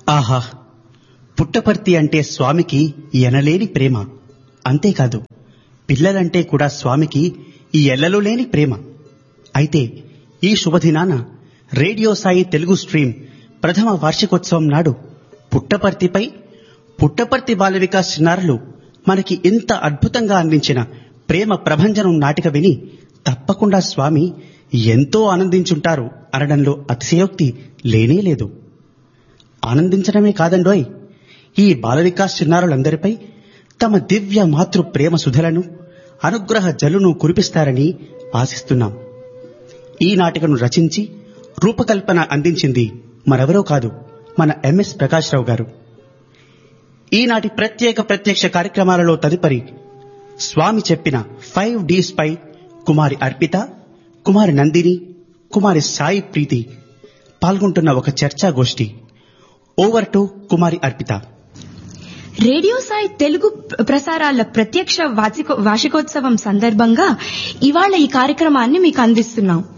ఆహా పుట్టపర్తి అంటే స్వామికి ఎనలేని ప్రేమ అంతేకాదు పిల్లలంటే కూడా స్వామికి ఈ ఎల్లలు లేని ప్రేమ అయితే ఈ శుభదినాన రేడియో సాయి తెలుగు స్ట్రీమ్ ప్రథమ వార్షికోత్సవం నాడు పుట్టపర్తిపై పుట్టపర్తి బాల వికాస్ చిన్నారులు మనకి ఇంత అద్భుతంగా అందించిన ప్రేమ ప్రభంజనం నాటిక విని తప్పకుండా స్వామి ఎంతో ఆనందించుంటారు అనడంలో అతిశయోక్తి లేనే లేదు ఆనందించడమే కాదండోయ్ ఈ బాల వికాస్ చిన్నారులందరిపై తమ దివ్య మాతృ ప్రేమ సుధలను అనుగ్రహ జలును కురిపిస్తారని ఆశిస్తున్నాం ఈ నాటికను రచించి రూపకల్పన అందించింది మరెవరో కాదు మన ఎంఎస్ ప్రకాశ్రావు గారు ఈనాటి ప్రత్యేక ప్రత్యక్ష కార్యక్రమాలలో తదుపరి స్వామి చెప్పిన ఫైవ్ డీస్ పై కుమారి అర్పిత కుమారి నందిని కుమారి సాయి ప్రీతి పాల్గొంటున్న ఒక చర్చా గోష్ఠి over to Kumari Arpitha radio Sai Telugu ప్రసారాల ప్రత్యక్ష వార్షికోత్సవం సందర్భంగా ఇవాళ ఈ కార్యక్రమాన్ని మీకు అందిస్తున్నాం